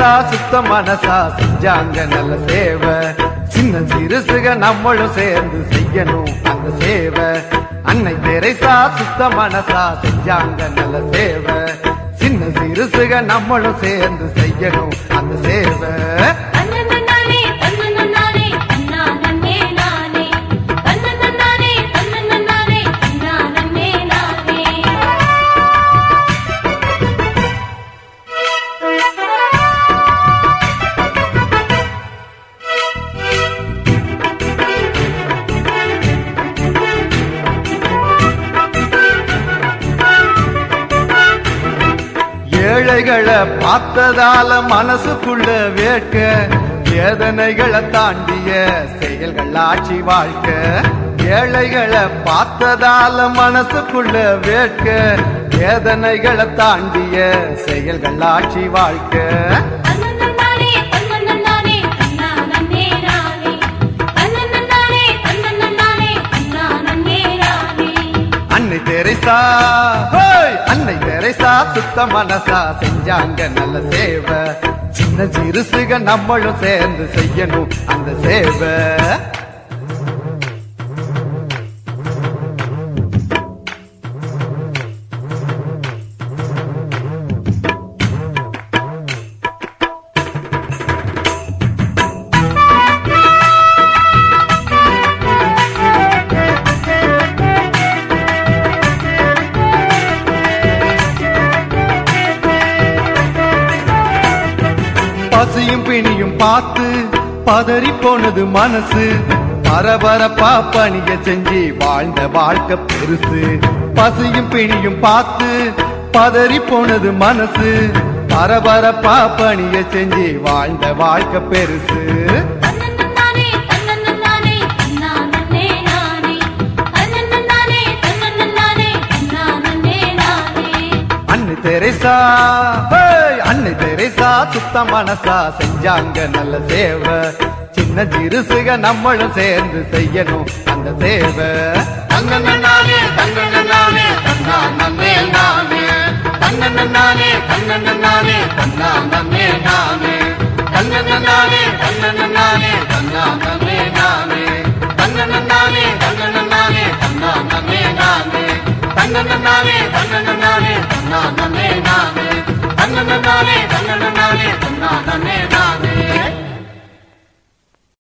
Teresa சுத்த மனசா செஞ்சாங்க நல்ல சேவை சின்ன சிறுசுக நம்மளும் சேர்ந்து செய்யணும் அந்த சேவை அன்னை தெரசா சுத்த மனசா செஞ்சாங்க நல்ல சேவை சின்ன சிறுசுக நம்மளும் சேர்ந்து செய்யணும் அந்த சேவை தன்னன்னே தன்னன்னே தன்னானே நானே தன்னன்னே தன்னன்னே தன்னானே நானே ஏழைகளை பார்த்ததால மனசுக்குள்ள வேட்க வேதனைகளை தாண்டிய செயல்கள் ஆட்சி வாழ்க்கை ஏழைகளை பார்த்ததால மனசுக்குள்ள வேட்க வேதனைகளை தாண்டிய செயல்கள் ஆட்சி வாழ்க்கை தன்னன்னே தன்னன்னே தன்னானே நானே தன்னன்னே தன்னன்னே தன்னானே நானே அன்னை தெரசா ஹோய் அன்னை தெரசா சுத்த மனசா செஞ்சாங்க நல்ல சேவை சின்ன சிறுசுக நம்மளும் சேர்ந்து செய்யணும் அந்த சேவை பசியும் பிணியும் பார்த்து பதறி போனது மனசு பரபரப்பா பணிய செஞ்சு வாழ்ந்த வாழ்க்கை பெருசு பசியும் பிணியும் பார்த்து பதறி போனது மனசு பரபரப்பா பணிய செஞ்சு வாழ்ந்த வாழ்க்கை பெருசு தன்னன்னே தன்னன்னே தன்னானே நானே தன்னன்னே தன்னன்னே தன்னானே நானே அன்னை தெரசா ஹேய், அன்னை தெரசா சுத்த மனசா செஞ்சாங்க நல்ல சேவை சின்ன சிறுசுக நம்மளும் சேர்ந்து செய்யணும் அந்த சேவை தன்னன்னானே தன்னன்னானே தன்னானே நானே தன்னன்னானே தன்னன்னானே தன்னானே நானே தன்னன்னானே தன்னன்னானே தன்னானே நானே தன்னன்னானே தன்னன்னானே தன்னானே நானே தன்னன்னானே தன்னன்னானே தன்னானே